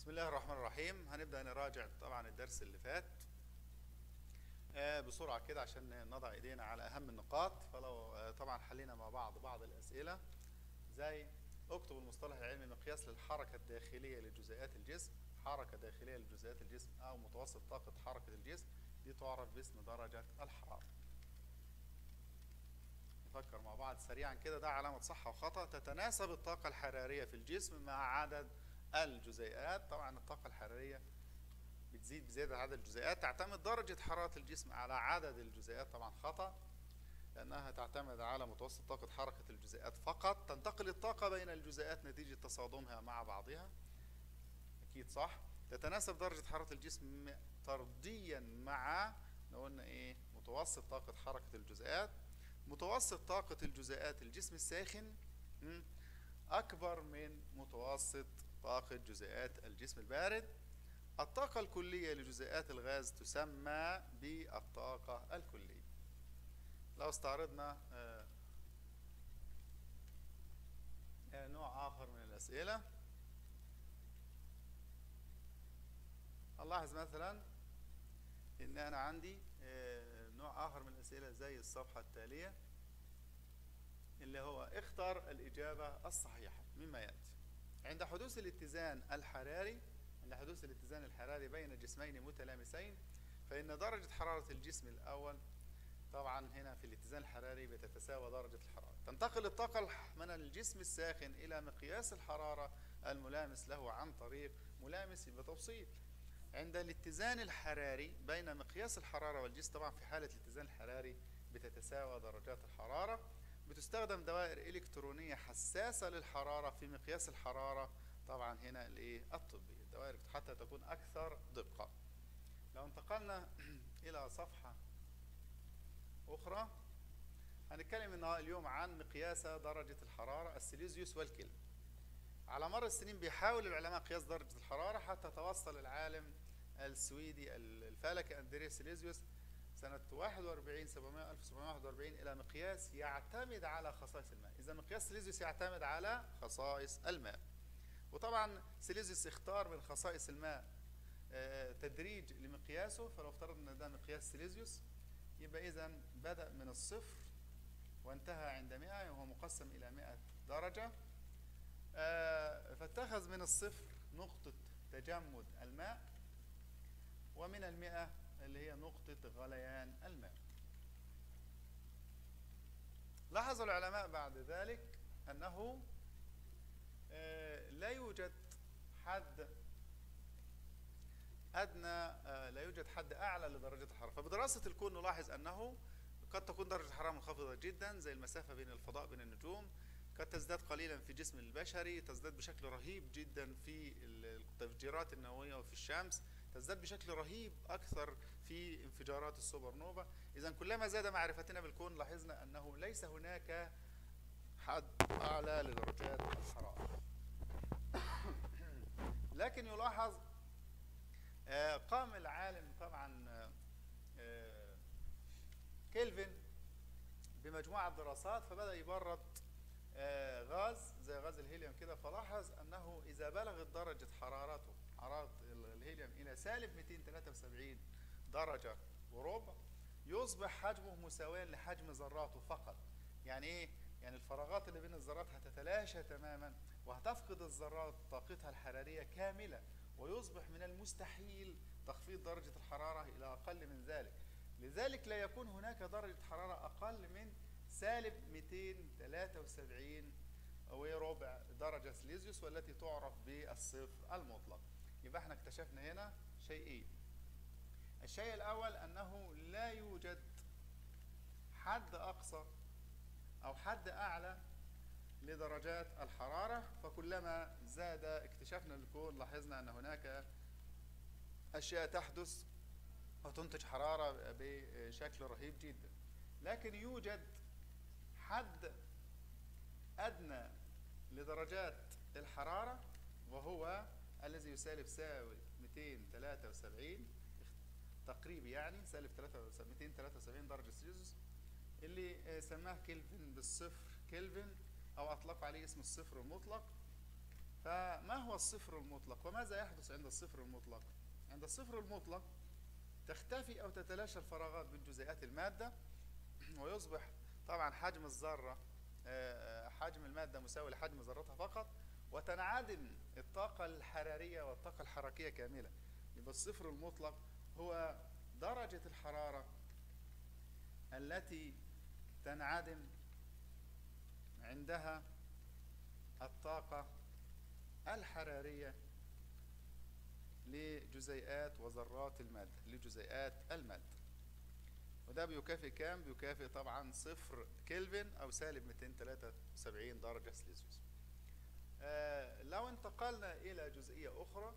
بسم الله الرحمن الرحيم هنبدأ نراجع طبعا الدرس اللي فات آه، بسرعة كده عشان نضع ايدينا على اهم النقاط فلو آه، طبعا حلينا مع بعض بعض الاسئلة زي اكتب المصطلح العلمي مقياس للحركة الداخلية لجزيئات الجسم حركة داخلية لجزيئات الجسم او متوسط طاقة حركة الجسم دي تعرف باسم درجة الحرارة نفكر مع بعض سريعا كده ده علامة صح وخطأ تتناسب الطاقة الحرارية في الجسم مع عدد الجزيئات طبعا الطاقة الحرارية بتزيد بزيادة عدد الجزيئات تعتمد درجة حرارة الجسم على عدد الجزيئات طبعا خطأ لأنها تعتمد على متوسط طاقة حركة الجزيئات فقط تنتقل الطاقة بين الجزيئات نتيجة تصادمها مع بعضها أكيد صح تتناسب درجة حرارة الجسم طرديا مع قلنا إيه متوسط طاقة حركة الجزيئات متوسط طاقة الجزيئات الجسم الساخن م، أكبر من متوسط طاقة جزيئات الجسم البارد الطاقة الكلية لجزيئات الغاز تسمى بالطاقة الكلية لو استعرضنا آه، آه، نوع آخر من الأسئلة نلاحظ مثلا إن أنا عندي آه، نوع آخر من الأسئلة زي الصفحة التالية اللي هو اختر الإجابة الصحيحة مما يأتي عند حدوث الاتزان الحراري عند حدوث الاتزان الحراري بين جسمين متلامسين فإن درجة حرارة الجسم الأول طبعا هنا في الاتزان الحراري بتتساوى درجة الحرارة تنتقل الطاقة الح- من الجسم الساخن إلى مقياس الحرارة الملامس له عن طريق ملامس يبقى توصيل عند الاتزان الحراري بين مقياس الحرارة والجسم طبعا في حالة الاتزان الحراري بتتساوى درجات الحرارة بتستخدم دوائر إلكترونية حساسة للحرارة في مقياس الحرارة طبعا هنا الايه الطبية الدوائر حتى تكون أكثر دقة لو انتقلنا إلى صفحة أخرى هنتكلم النها- اليوم عن مقياس درجة الحرارة السيليزيوس والكلفن على مر السنين بيحاول العلماء قياس درجة الحرارة حتى توصل العالم السويدي الفلكي أندريس سيليزيوس سنة 41 700 1741 إلى مقياس يعتمد على خصائص الماء إذا مقياس سيليزيوس يعتمد على خصائص الماء وطبعا سيليزيوس اختار من خصائص الماء آه، تدريج لمقياسه فلو افترضنا ان ده مقياس سيليزيوس يبقى اذا بدأ من الصفر وانتهى عند 100 وهو مقسم إلى 100 درجة آه، فاتخذ من الصفر نقطة تجمد الماء ومن المئة اللي هي نقطة غليان الماء لاحظ العلماء بعد ذلك أنه آه، لا يوجد حد أدنى آه، لا يوجد حد أعلى لدرجة الحرارة فبدراسة الكون نلاحظ أنه قد تكون درجة الحرارة منخفضة جدا زي المسافة بين الفضاء بين النجوم قد تزداد قليلا في جسم البشري تزداد بشكل رهيب جدا في التفجيرات النووية وفي الشمس تزداد بشكل رهيب أكثر في انفجارات السوبر نوفا إذا كلما زاد معرفتنا بالكون لاحظنا أنه ليس هناك حد أعلى لدرجات الحرارة لكن يلاحظ آه، قام العالم طبعا آه، آه، كيلفن بمجموعة دراسات فبدأ يبرد آه، غاز زي غاز الهيليوم كده فلاحظ أنه إذا بلغت درجة حرارته حرارة ال- الهيليوم إلى سالب 273 درجة وربع يصبح حجمه مساويا لحجم ذراته فقط يعني إيه؟ يعني الفراغات اللي بين الذرات هتتلاشى تماما وهتفقد الذرات طاقتها الحرارية كاملة ويصبح من المستحيل تخفيض درجة الحرارة إلى أقل من ذلك لذلك لا يكون هناك درجة حرارة أقل من سالب 273 وربع درجة سليزيوس والتي تعرف بالصفر المطلق يبقى احنا اكتشفنا هنا شيئين الشيء الأول أنه لا يوجد حد أقصى أو حد أعلى لدرجات الحرارة فكلما زاد اكتشفنا الكون لاحظنا أن هناك أشياء تحدث وتنتج حرارة بشكل رهيب جدا لكن يوجد حد أدنى لدرجات الحرارة وهو الذي يسالب ساوي 273 تقريبي يعني سالب 73 273 درجة سيلسيوس اللي آه، سماه كيلفن بالصفر كيلفن أو أطلق عليه اسم الصفر المطلق فما هو الصفر المطلق وماذا يحدث عند الصفر المطلق عند الصفر المطلق تختفي أو تتلاشى الفراغات بين جزيئات المادة ويصبح طبعا حجم الذرة آه، آه، حجم المادة مساوي لحجم ذرتها فقط وتنعدم الطاقة الحرارية والطاقة الحركية كاملة يبقى الصفر المطلق هو درجة الحرارة التي تنعدم عندها الطاقة الحرارية لجزيئات وذرات المادة لجزيئات المادة وده بيكافئ كام؟ بيكافئ طبعا صفر كلفن أو سالب 273 درجة سليزيوس آه لو انتقلنا إلى جزئية أخرى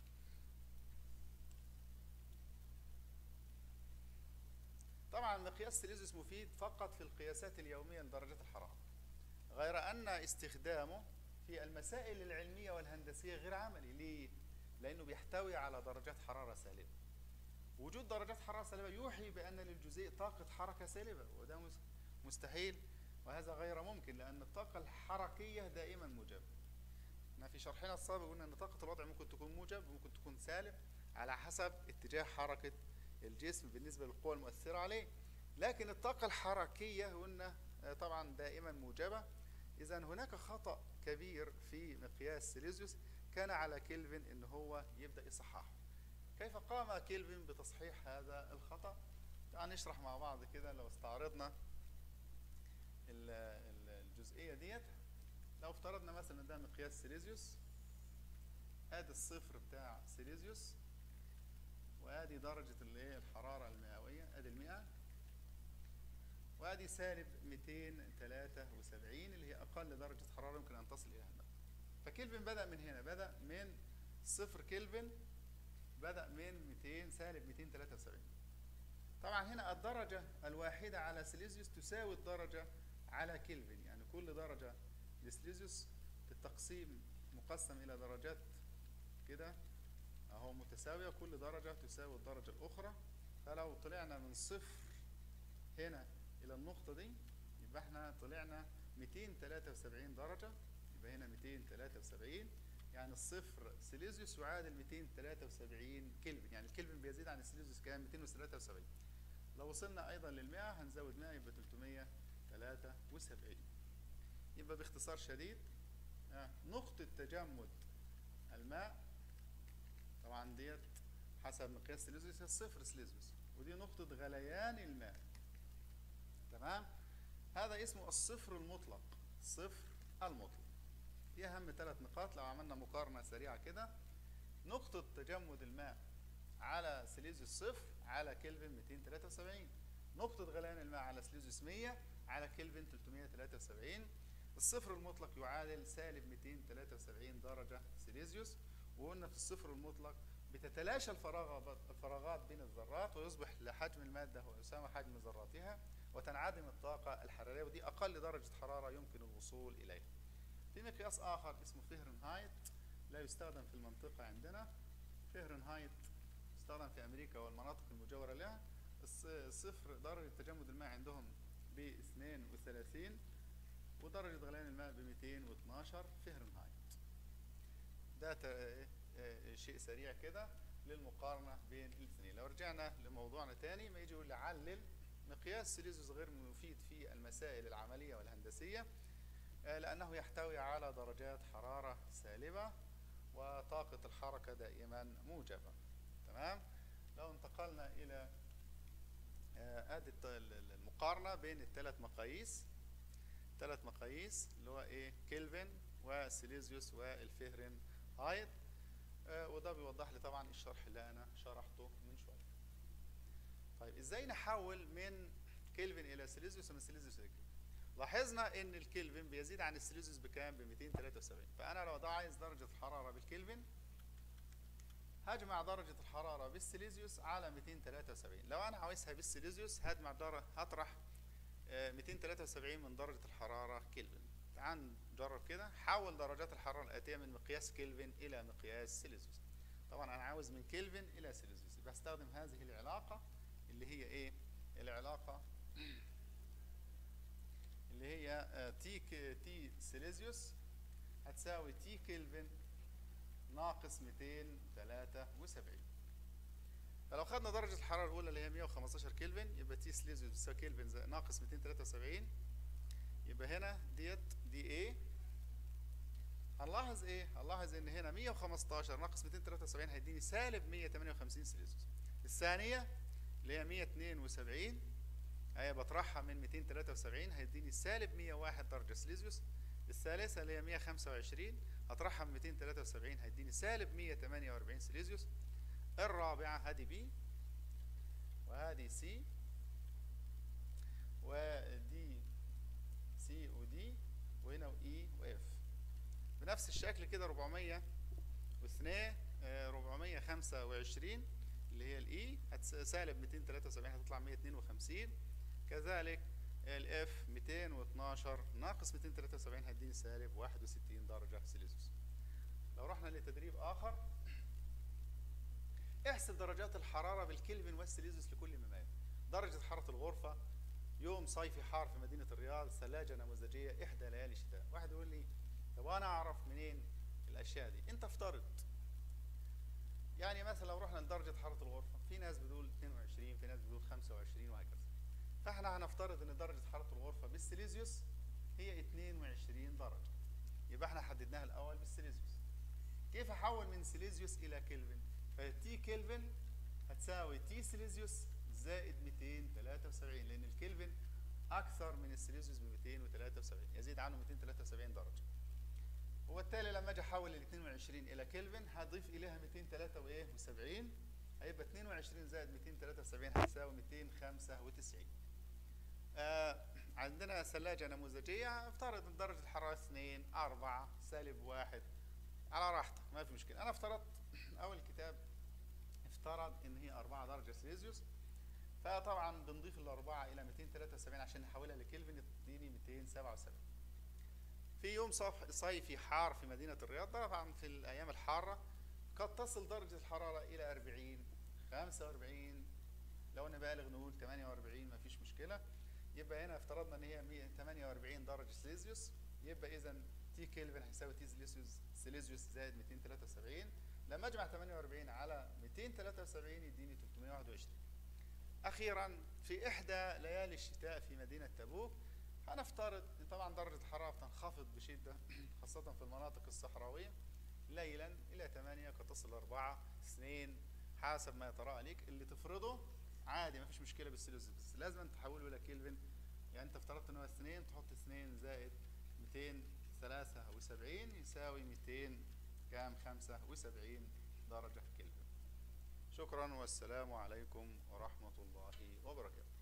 طبعا مقياس سليزيوس مفيد فقط في القياسات اليومية لدرجة الحرارة غير أن استخدامه في المسائل العلمية والهندسية غير عملي ليه؟ لأنه بيحتوي على درجات حرارة سالبة وجود درجات حرارة سالبة يوحي بأن للجزيء طاقة حركة سالبة وده مستحيل وهذا غير ممكن لأن الطاقة الحركية دائما موجبة احنا في شرحنا السابق قلنا أن طاقة الوضع ممكن تكون موجب وممكن تكون سالب على حسب اتجاه حركة الجسم بالنسبة للقوى المؤثرة عليه لكن الطاقة الحركية قلنا طبعا دائما موجبة إذا هناك خطأ كبير في مقياس سيليزيوس كان على كيلفن إن هو يبدأ يصححه كيف قام كيلفن بتصحيح هذا الخطأ تعال نشرح مع بعض كده لو استعرضنا الجزئية ديت لو افترضنا مثلا ده مقياس سيليزيوس ادي الصفر بتاع سيليزيوس وادي درجة الايه الحرارة المئوية ادي المئة وادي سالب 273 اللي هي اقل درجة حرارة يمكن ان تصل اليها الماء فكلفن بدأ من هنا بدأ من صفر كلفن بدأ من 200 سالب 273 طبعا هنا الدرجة الواحدة على سيليزيوس تساوي الدرجة على كلفن يعني كل درجة لسليزيوس التقسيم مقسم إلى درجات كده أهو متساوية كل درجة تساوي الدرجة الأخرى فلو طلعنا من صفر هنا إلى النقطة دي يبقى احنا طلعنا 273 درجة يبقى هنا 273 يعني الصفر سيليزيوس يعادل 273 كلفن يعني الكلفن بيزيد عن السيليزيوس كام 273 لو وصلنا ايضا لل100 هنزود 100 يبقى 373 يبقى باختصار شديد نقطة تجمد الماء طبعا ديت حسب مقياس سيليزيوس الصفر سيليزيوس ودي نقطة غليان الماء تمام هذا اسمه الصفر المطلق الصفر المطلق دي اهم ثلاث نقاط لو عملنا مقارنه سريعه كده نقطه تجمد الماء على سيليزيوس صفر على كلفن 273 نقطة غليان الماء على سيليزيوس 100 على كلفن 373 الصفر المطلق يعادل سالب 273 درجة سيليزيوس وقلنا في الصفر المطلق بتتلاشى الفراغات الفراغات بين الذرات ويصبح لحجم المادة ويساوي حجم ذراتها وتنعدم الطاقة الحرارية ودي أقل درجة حرارة يمكن الوصول إليها. في مقياس آخر اسمه فهرنهايت لا يستخدم في المنطقة عندنا فهرنهايت يستخدم في أمريكا والمناطق المجاورة لها الصفر درجة تجمد الماء عندهم ب 32 ودرجة غليان الماء ب 212 فهرنهايت ده شيء سريع كده للمقارنة بين الاثنين لو رجعنا لموضوعنا تاني ما يجي يقول علل مقياس سيليزيوس غير مفيد في المسائل العملية والهندسية لأنه يحتوي على درجات حرارة سالبة وطاقة الحركة دائما موجبة تمام لو انتقلنا إلى ادي المقارنة بين الثلاث مقاييس ثلاث مقاييس اللي هو ايه كلفن وسيليزيوس والفهرن هايت وده بيوضح لي طبعا الشرح اللي انا شرحته من شويه طيب ازاي نحول من كلفن الى سيليزيوس ومن سيليزيوس الى كلفن لاحظنا ان الكلفن بيزيد عن السيليزيوس بكام ب 273 فانا لو ده عايز درجه الحراره بالكلفن هجمع درجة الحرارة بالسيليزيوس على 273 لو أنا عاوزها بالسيليزيوس هجمع درجة هطرح 273 من درجة الحرارة كلفن تعال نجرب كده حول درجات الحرارة الآتية من مقياس كلفن إلى مقياس سيليزيوس طبعا أنا عاوز من كلفن إلى سيليزيوس يبقى هستخدم هذه العلاقة اللي هي إيه العلاقة اللي هي تي تي سيليزيوس هتساوي تي كلفن ناقص 273 فلو خدنا درجة الحرارة الأولى اللي هي 115 كلفن يبقى تي سليزيوس بتساوي كلفن زائد ناقص 273 يبقى هنا ديت دي ايه هنلاحظ ايه؟ هنلاحظ ان هنا 115 ناقص 273 هيديني سالب 158 سليزيوس. الثانية اللي هي 172 هي بطرحها من 273 هيديني سالب 101 درجة سليزيوس. الثالثة اللي هي 125 هطرحها من 273 هيديني سالب 148 سليزيوس. الرابعة هذه بي وهذه سي ودي سي ودي وهنا واي واف بنفس الشكل كده 402 آه، 425 اللي هي الاي سالب 273 هتطلع 152 كذلك الاف 212 ناقص 273 هيديني سالب 61 درجة سلسيوس لو رحنا لتدريب آخر احسب درجات الحرارة بالكلفن والسليزيوس لكل ما يلي درجة حرارة الغرفة يوم صيفي حار في مدينة الرياض ثلاجة نموذجية إحدى ليالي الشتاء واحد يقول لي طب أنا أعرف منين الأشياء دي أنت افترض يعني مثلا لو رحنا لدرجة حرارة الغرفة في ناس بتقول 22 في ناس بتقول 25 وهكذا فاحنا هنفترض ان درجة حرارة الغرفة بالسيليزيوس هي 22 درجة يبقى احنا حددناها الأول بالسيليزيوس كيف أحول من سيليزيوس إلى كلفن فتي كلفن هتساوي تي سيليزيوس زائد 273 لأن الكلفن أكثر من السيليزيوس ب 273 يزيد عنه 273 درجة وبالتالي لما اجي احول ال 22 الى كلفن هضيف اليها 273 هيبقى 22 زائد 273 هتساوي 295 آه عندنا ثلاجة نموذجية افترض ان درجة الحرارة 2 4 سالب 1 على راحتك ما في مشكلة انا افترضت اول كتاب افترض ان هي 4 درجة سيليزيوس فطبعا بنضيف الأربعة إلى 273 عشان نحولها لكلفن تديني 277 في يوم صف- صيفي حار في مدينة الرياض طبعا في الأيام الحارة قد تصل درجة الحرارة إلى 40 45 لو أنا بالغ نقول 48 ما فيش مشكلة يبقى هنا افترضنا إن هي 148 درجة سيليزيوس يبقى إذا تي كيلفن هيساوي تي سيليزيوس سيليزيوس زائد 273 لما أجمع 48 على 273 يديني 321 أخيرا في إحدى ليالي الشتاء في مدينة تبوك هنفترض ان طبعا درجة الحرارة بتنخفض بشدة خاصة في المناطق الصحراوية ليلا إلى 8 قد تصل 4 2 حسب ما يتراءى ليك اللي تفرضه عادي ما فيش مشكلة بالسيلوز بس لازم تحوله إلى كيلفن يعني أنت افترضت إن هو 2 تحط 2 زائد 273 يساوي 200 كام 75 درجة كيلفن شكرا والسلام عليكم ورحمة الله وبركاته